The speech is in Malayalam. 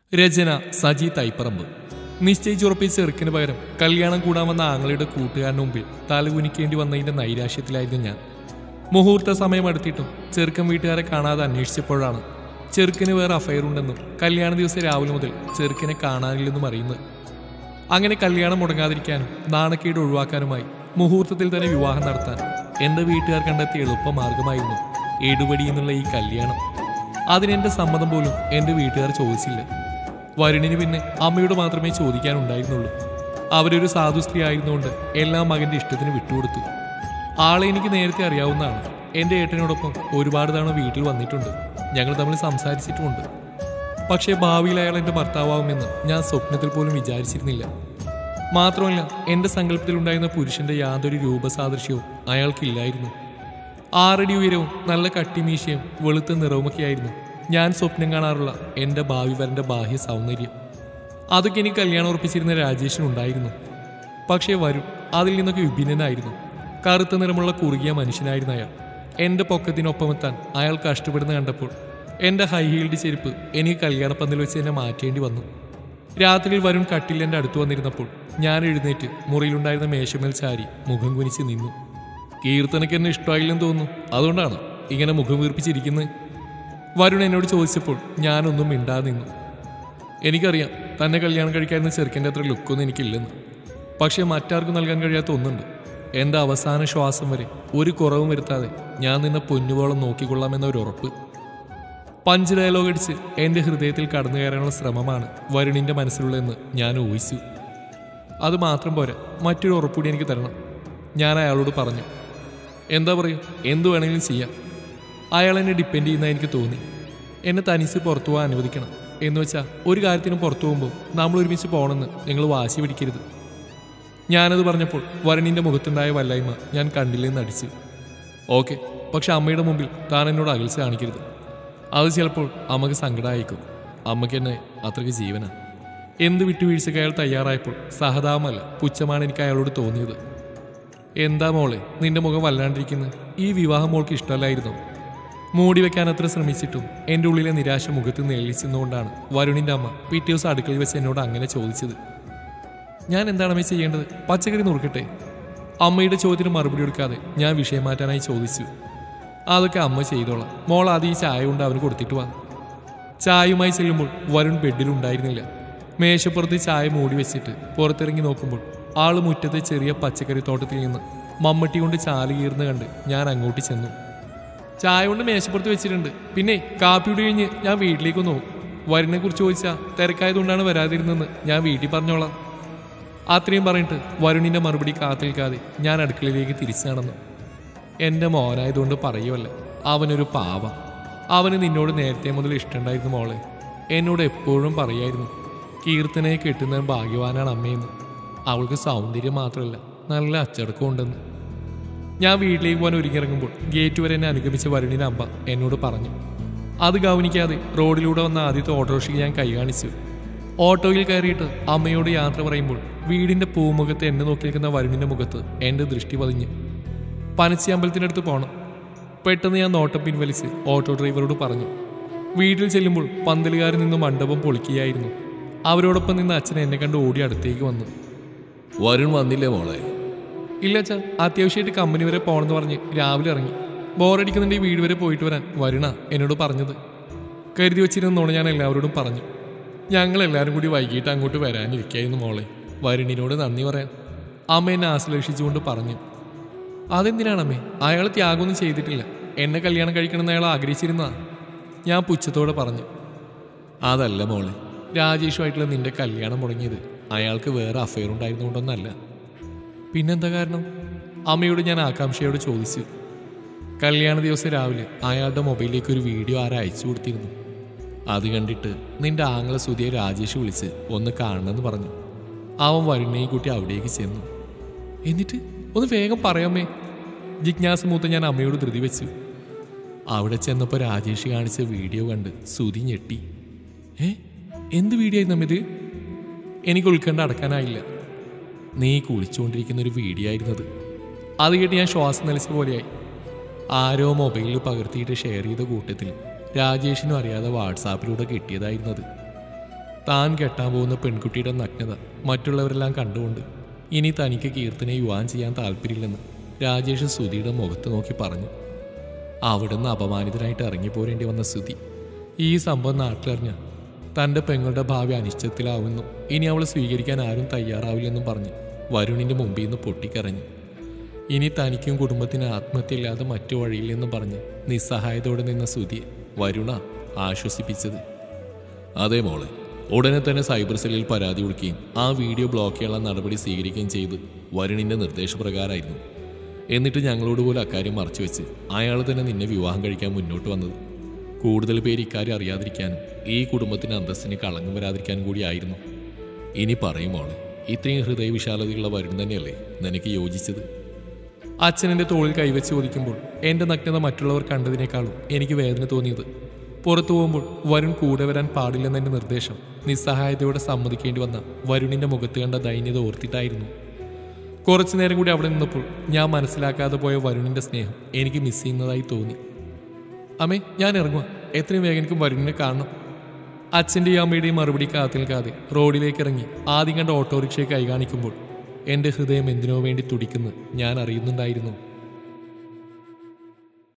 രചന സജി തൈപ്പറമ്പ് നിശ്ചയിച്ചുറപ്പിച്ച ചെറുക്കിന് പകരം കല്യാണം കൂടാൻ വന്ന ആങ്ങളുടെ കൂട്ടുകാരന് മുമ്പിൽ തലകുനിക്കേണ്ടി വന്നതിന്റെ നൈരാശ്യത്തിലായിരുന്നു ഞാൻ മുഹൂർത്ത സമയം അടുത്തിട്ടും ചെറുക്കൻ വീട്ടുകാരെ കാണാതെ അന്വേഷിച്ചപ്പോഴാണ് ചെറുക്കിന് വേറെ അഫയർ ഉണ്ടെന്നും കല്യാണ ദിവസം രാവിലെ മുതൽ ചെറുക്കിനെ കാണാനില്ലെന്നും അറിയുന്നത് അങ്ങനെ കല്യാണം മുടങ്ങാതിരിക്കാനും നാണക്കേട് ഒഴിവാക്കാനുമായി മുഹൂർത്തത്തിൽ തന്നെ വിവാഹം നടത്താൻ എന്റെ വീട്ടുകാർ കണ്ടെത്തിയ എളുപ്പമാർഗമായിരുന്നു എടുപടി എന്നുള്ള ഈ കല്യാണം അതിനെന്റെ സമ്മതം പോലും എന്റെ വീട്ടുകാർ ചോദിച്ചില്ല വരുണിന് പിന്നെ അമ്മയോട് മാത്രമേ ചോദിക്കാനുണ്ടായിരുന്നുള്ളൂ അവരൊരു സാധു സ്ത്രീ ആയിരുന്നുകൊണ്ട് എല്ലാം മകന്റെ ഇഷ്ടത്തിന് വിട്ടുകൊടുത്തു ആളെ എനിക്ക് നേരത്തെ അറിയാവുന്നതാണ് എന്റെ ഏട്ടനോടൊപ്പം ഒരുപാട് തവണ വീട്ടിൽ വന്നിട്ടുണ്ട് ഞങ്ങൾ തമ്മിൽ സംസാരിച്ചിട്ടുമുണ്ട് പക്ഷേ ഭാവിയിൽ അയാൾ എന്റെ ഭർത്താവുമെന്ന് ഞാൻ സ്വപ്നത്തിൽ പോലും വിചാരിച്ചിരുന്നില്ല മാത്രമല്ല എന്റെ സങ്കല്പത്തിലുണ്ടായിരുന്ന പുരുഷന്റെ യാതൊരു രൂപസാദൃശ്യവും അയാൾക്കില്ലായിരുന്നു ആറടി ഉയരവും നല്ല കട്ടിമീശയും വെളുത്ത നിറവുമൊക്കെയായിരുന്നു ഞാൻ സ്വപ്നം കാണാറുള്ള എന്റെ ഭാവി വരന്റെ ബാഹ്യ സൗന്ദര്യം അതൊക്കെ എനിക്ക് കല്യാണം ഉറപ്പിച്ചിരുന്ന രാജേഷിനുണ്ടായിരുന്നു പക്ഷേ വരും അതിൽ നിന്നൊക്കെ വിഭിന്നനായിരുന്നു കറുത്ത നിറമുള്ള കുറുകിയ മനുഷ്യനായിരുന്നു അയാൾ എന്റെ പൊക്കത്തിനൊപ്പമെത്താൻ അയാൾ കഷ്ടപ്പെടുന്ന കണ്ടപ്പോൾ എന്റെ ഹൈ ഹീൽഡ് ചെരുപ്പ് എനിക്ക് കല്യാണപ്പന്തൽ വെച്ച് എന്നെ മാറ്റേണ്ടി വന്നു രാത്രിയിൽ വരുൺ കട്ടിൽ എൻ്റെ അടുത്ത് വന്നിരുന്നപ്പോൾ ഞാൻ എഴുന്നേറ്റ് മുറിയിലുണ്ടായിരുന്ന മേശമേൽ ചാരി മുഖം കുനിച്ച് നിന്നു കീർത്തനയ്ക്ക് എന്നെ ഇഷ്ടമായില്ലെന്ന് തോന്നുന്നു അതുകൊണ്ടാണ് ഇങ്ങനെ മുഖം വീർപ്പിച്ചിരിക്കുന്നത് വരുൺ എന്നോട് ചോദിച്ചപ്പോൾ ഞാനൊന്നും മിണ്ടാതെ നിന്നു എനിക്കറിയാം തന്നെ കല്യാണം കഴിക്കാവുന്ന ചെറുക്കൻ്റെ അത്ര ലുക്കൊന്നും എനിക്കില്ലെന്ന് പക്ഷേ മറ്റാർക്കും നൽകാൻ കഴിയാത്ത ഒന്നുണ്ട് എൻ്റെ അവസാന ശ്വാസം വരെ ഒരു കുറവും വരുത്താതെ ഞാൻ നിന്നെ പൊന്നുപോളം നോക്കിക്കൊള്ളാമെന്ന ഒരു ഉറപ്പ് പഞ്ച് ഡയലോഗ് അടിച്ച് എൻ്റെ ഹൃദയത്തിൽ കടന്നു കയറാനുള്ള ശ്രമമാണ് വരുണിൻ്റെ മനസ്സിലുള്ളതെന്ന് ഞാൻ ഊഹിച്ചു അത് മാത്രം പോരാ മറ്റൊരു ഉറപ്പുകൂടി എനിക്ക് തരണം ഞാൻ അയാളോട് പറഞ്ഞു എന്താ പറയൂ എന്തു വേണമെങ്കിലും ചെയ്യാം അയാൾ എന്നെ ഡിപ്പെൻഡ് ചെയ്യുന്ന എനിക്ക് തോന്നി എന്നെ തനിച്ച് പുറത്തു പോകാൻ അനുവദിക്കണം എന്ന് വെച്ചാൽ ഒരു കാര്യത്തിനും പുറത്തു പോകുമ്പോൾ നമ്മൾ ഒരുമിച്ച് പോകണമെന്ന് നിങ്ങൾ വാശി പിടിക്കരുത് ഞാനത് പറഞ്ഞപ്പോൾ വരുണിൻ്റെ മുഖത്തുണ്ടായ വല്ലായ്മ ഞാൻ കണ്ടില്ലെന്ന് അടിച്ചു ഓക്കെ പക്ഷെ അമ്മയുടെ മുമ്പിൽ താൻ എന്നോട് അകൽച്ച കാണിക്കരുത് അത് ചിലപ്പോൾ അമ്മക്ക് സങ്കടമായിരിക്കും അമ്മയ്ക്ക് എന്നെ അത്രയ്ക്ക് ജീവനാ എന്ത് വിട്ടുവീഴ്ചയ്ക്ക് അയാൾ തയ്യാറായപ്പോൾ സഹതാപമല്ല പുച്ഛമാണ് എനിക്ക് അയാളോട് തോന്നിയത് എന്താ മോളെ നിന്റെ മുഖം വല്ലാണ്ടിരിക്കുന്നത് ഈ വിവാഹം മോൾക്ക് ഇഷ്ടമല്ലായിരുന്നു മൂടി വെക്കാൻ അത്ര ശ്രമിച്ചിട്ടും എൻ്റെ ഉള്ളിലെ നിരാശ മുഖത്ത് നേളിച്ചെന്നുകൊണ്ടാണ് വരുണിൻ്റെ അമ്മ പിറ്റേ ദിവസം അടുക്കളയിൽ വെച്ച് എന്നോട് അങ്ങനെ ചോദിച്ചത് ഞാൻ എന്താണ് അമ്മ ചെയ്യേണ്ടത് പച്ചക്കറി നുറുക്കട്ടെ അമ്മയുടെ ചോദ്യത്തിന് മറുപടി കൊടുക്കാതെ ഞാൻ വിഷയം മാറ്റാനായി ചോദിച്ചു അതൊക്കെ അമ്മ ചെയ്തോളാം മോൾ ആദ്യം ഈ ചായ കൊണ്ട് അവന് കൊടുത്തിട്ട് വാ ചായയുമായി ചെല്ലുമ്പോൾ വരുൺ ബെഡിലുണ്ടായിരുന്നില്ല മേശപ്പുറത്ത് ചായ മൂടി വെച്ചിട്ട് പുറത്തിറങ്ങി നോക്കുമ്പോൾ ആള് മുറ്റത്തെ ചെറിയ പച്ചക്കറി തോട്ടത്തിൽ നിന്ന് മമ്മട്ടി കൊണ്ട് ചാല് കീർന്ന് കണ്ട് ഞാൻ അങ്ങോട്ട് ചെന്നു ചായ കൊണ്ട് മേശപ്പുറത്ത് വെച്ചിട്ടുണ്ട് പിന്നെ കാപ്പിയുടെ കഴിഞ്ഞ് ഞാൻ വീട്ടിലേക്ക് നോക്കും വരുണിനെ കുറിച്ച് ചോദിച്ചാൽ തിരക്കായതുകൊണ്ടാണ് വരാതിരുന്നെന്ന് ഞാൻ വീട്ടിൽ പറഞ്ഞോളാം അത്രയും പറഞ്ഞിട്ട് വരുണിന്റെ മറുപടി കാത്തിൽക്കാതെ ഞാൻ അടുക്കളയിലേക്ക് തിരിച്ചു നടന്നു എൻ്റെ മോനായതുകൊണ്ട് പറയുമല്ല അവനൊരു പാവ അവന് നിന്നോട് നേരത്തെ മുതൽ ഇഷ്ടമുണ്ടായിരുന്നു മോളെ എന്നോട് എപ്പോഴും പറയായിരുന്നു കീർത്തനയെ കെട്ടുന്ന ഭാഗ്യവാനാണ് അമ്മയെന്ന് അവൾക്ക് സൗന്ദര്യം മാത്രമല്ല നല്ല അച്ചടക്കം ഉണ്ടെന്ന് ഞാൻ വീട്ടിലേക്ക് പോകാൻ ഒരുങ്ങിയിറങ്ങുമ്പോൾ ഗേറ്റ് വരെ എന്നെ അനുഗമിച്ച വരുണിന് അമ്മ എന്നോട് പറഞ്ഞു അത് ഗൗനിക്കാതെ റോഡിലൂടെ വന്ന ആദ്യത്തെ ഓട്ടോറിക്ഷയ്ക്ക് ഞാൻ കൈ കാണിച്ചു ഓട്ടോയിൽ കയറിയിട്ട് അമ്മയോട് യാത്ര പറയുമ്പോൾ വീടിന്റെ പൂമുഖത്ത് എന്നെ നോക്കി നിൽക്കുന്ന വരുണിന്റെ മുഖത്ത് എൻ്റെ ദൃഷ്ടി പതിഞ്ഞു പനച്ചി അമ്പലത്തിനടുത്ത് പോകണം പെട്ടെന്ന് ഞാൻ നോട്ടം പിൻവലിച്ച് ഓട്ടോ ഡ്രൈവറോട് പറഞ്ഞു വീട്ടിൽ ചെല്ലുമ്പോൾ പന്തലുകാരിൽ നിന്ന് മണ്ഡപം പൊളിക്കുകയായിരുന്നു അവരോടൊപ്പം നിന്ന് അച്ഛൻ എന്നെ കണ്ട് ഓടി അടുത്തേക്ക് വന്നു വരുൺ വന്നില്ലേ മോളെ ഇല്ല അച്ഛാ അത്യാവശ്യമായിട്ട് കമ്പനി വരെ പോകണമെന്ന് പറഞ്ഞ് രാവിലെ ഇറങ്ങി ബോറടിക്കുന്നുണ്ട് ഈ വീട് വരെ പോയിട്ട് വരാൻ വരുണ എന്നോട് പറഞ്ഞത് കരുതി വെച്ചിരുന്നോണ്ട് ഞാൻ എല്ലാവരോടും പറഞ്ഞു ഞങ്ങൾ എല്ലാവരും കൂടി വൈകിട്ട് അങ്ങോട്ട് വരാനിരിക്കായിരുന്നു മോളെ വരുണിനോട് നന്ദി പറയാൻ അമ്മ എന്നെ ആശ്ലേഷിച്ചുകൊണ്ട് പറഞ്ഞു അതെന്തിനാണ് അമ്മേ അയാൾ ത്യാഗമൊന്നും ചെയ്തിട്ടില്ല എന്നെ കല്യാണം കഴിക്കണമെന്ന് അയാൾ ആഗ്രഹിച്ചിരുന്നതാ ഞാൻ പുച്ഛത്തോടെ പറഞ്ഞു അതല്ല മോളെ രാജേഷുമായിട്ടുള്ള നിന്റെ കല്യാണം മുടങ്ങിയത് അയാൾക്ക് വേറെ അഫയർ ഉണ്ടായിരുന്നുകൊണ്ടൊന്നല്ല പിന്നെന്താ കാരണം അമ്മയോട് ഞാൻ ആകാംക്ഷയോട് ചോദിച്ചു കല്യാണ ദിവസം രാവിലെ അയാളുടെ മൊബൈലിലേക്ക് ഒരു വീഡിയോ ആരാ അയച്ചു കൊടുത്തിരുന്നു അത് കണ്ടിട്ട് നിന്റെ ആങ്ങളെ സുധിയെ രാജേഷ് വിളിച്ച് ഒന്ന് കാണണമെന്ന് പറഞ്ഞു അവൻ വരുണയെ കൂട്ടി അവിടേക്ക് ചെന്നു എന്നിട്ട് ഒന്ന് വേഗം പറയാമേ ജിജ്ഞാസ മൂത്ത ഞാൻ അമ്മയോട് ധൃതി വെച്ചു അവിടെ ചെന്നപ്പോൾ രാജേഷ് കാണിച്ച വീഡിയോ കണ്ട് സുധി ഞെട്ടി ഏ എന്ത് വീഡിയോ ആയിരുന്നു അമ്മ ഇത് എനിക്ക് ഉൾക്കണ്ട അടക്കാനായില്ല നീ കുളിച്ചുകൊണ്ടിരിക്കുന്ന ഒരു വീഡിയോ ആയിരുന്നത് അത് കേട്ട് ഞാൻ ശ്വാസം നിലച്ച പോലെയായി ആരോ മൊബൈലിൽ പകർത്തിയിട്ട് ഷെയർ ചെയ്ത കൂട്ടത്തിൽ രാജേഷിനും അറിയാതെ വാട്സാപ്പിലൂടെ കിട്ടിയതായിരുന്നത് താൻ കെട്ടാൻ പോകുന്ന പെൺകുട്ടിയുടെ നഗ്നത മറ്റുള്ളവരെല്ലാം കണ്ടുകൊണ്ട് ഇനി തനിക്ക് കീർത്തനെ യുവാൻ ചെയ്യാൻ താല്പര്യമില്ലെന്ന് രാജേഷ് സുധിയുടെ മുഖത്ത് നോക്കി പറഞ്ഞു അവിടുന്ന് അപമാനിതനായിട്ട് ഇറങ്ങിപ്പോരേണ്ടി വന്ന സുധി ഈ സംഭവം നാട്ടിലറിഞ്ഞ തൻ്റെ പെങ്ങളുടെ ഭാവി അനിശ്ചിതത്തിലാവുന്നു ഇനി അവൾ സ്വീകരിക്കാൻ ആരും തയ്യാറാവില്ലെന്നും പറഞ്ഞ് വരുണിൻ്റെ മുമ്പിൽ നിന്ന് പൊട്ടിക്കരഞ്ഞു ഇനി തനിക്കും കുടുംബത്തിന് ആത്മഹത്യയില്ലാതെ മറ്റു വഴിയില്ലെന്നും പറഞ്ഞ് നിസ്സഹായതയോടെ നിന്ന സുധിയെ വരുണ ആശ്വസിപ്പിച്ചത് അതെ മോളെ ഉടനെ തന്നെ സൈബർ സെല്ലിൽ പരാതി കൊടുക്കുകയും ആ വീഡിയോ ബ്ലോക്ക് ചെയ്യാനുള്ള നടപടി സ്വീകരിക്കുകയും ചെയ്ത് വരുണിന്റെ നിർദ്ദേശപ്രകാരമായിരുന്നു എന്നിട്ട് ഞങ്ങളോട് പോലും അക്കാര്യം മറച്ചു വെച്ച് അയാൾ തന്നെ നിന്നെ വിവാഹം കഴിക്കാൻ മുന്നോട്ട് വന്നത് കൂടുതൽ പേര് ഇക്കാര്യം അറിയാതിരിക്കാനും ഈ കുടുംബത്തിന് അന്തസ്സിന് കളങ്കം വരാതിരിക്കാനും കൂടിയായിരുന്നു ഇനി പറയും മോളെ ഇത്രയും ഹൃദയവിശാലതയുള്ള വരുൺ തന്നെയല്ലേ നിനക്ക് യോജിച്ചത് അച്ഛനെന്റെ തോളിൽ കൈവച്ച് ചോദിക്കുമ്പോൾ എന്റെ നഗ്നത മറ്റുള്ളവർ കണ്ടതിനേക്കാളും എനിക്ക് വേദന തോന്നിയത് പുറത്തു പോകുമ്പോൾ വരുൺ കൂടെ വരാൻ പാടില്ലെന്നെന്റെ നിർദ്ദേശം നിസ്സഹായതയോടെ സമ്മതിക്കേണ്ടി വന്ന വരുണിന്റെ മുഖത്ത് കണ്ട ദൈന്യത ഓർത്തിട്ടായിരുന്നു കുറച്ചു നേരം കൂടി അവിടെ നിന്നപ്പോൾ ഞാൻ മനസ്സിലാക്കാതെ പോയ വരുണിന്റെ സ്നേഹം എനിക്ക് മിസ് ചെയ്യുന്നതായി തോന്നി അമ്മേ ഞാൻ ഇറങ്ങുക എത്രയും വേഗം എനിക്ക് വരുണിനെ കാണണം അച്ഛൻ്റെയും അമ്മയുടെയും മറുപടി കാത്തു നിൽക്കാതെ റോഡിലേക്ക് ഇറങ്ങി ആദ്യം കണ്ട ഓട്ടോറിക്ഷയെ കൈ കാണിക്കുമ്പോൾ എൻ്റെ ഹൃദയം എന്തിനോ വേണ്ടി തുടിക്കുന്നു ഞാൻ അറിയുന്നുണ്ടായിരുന്നു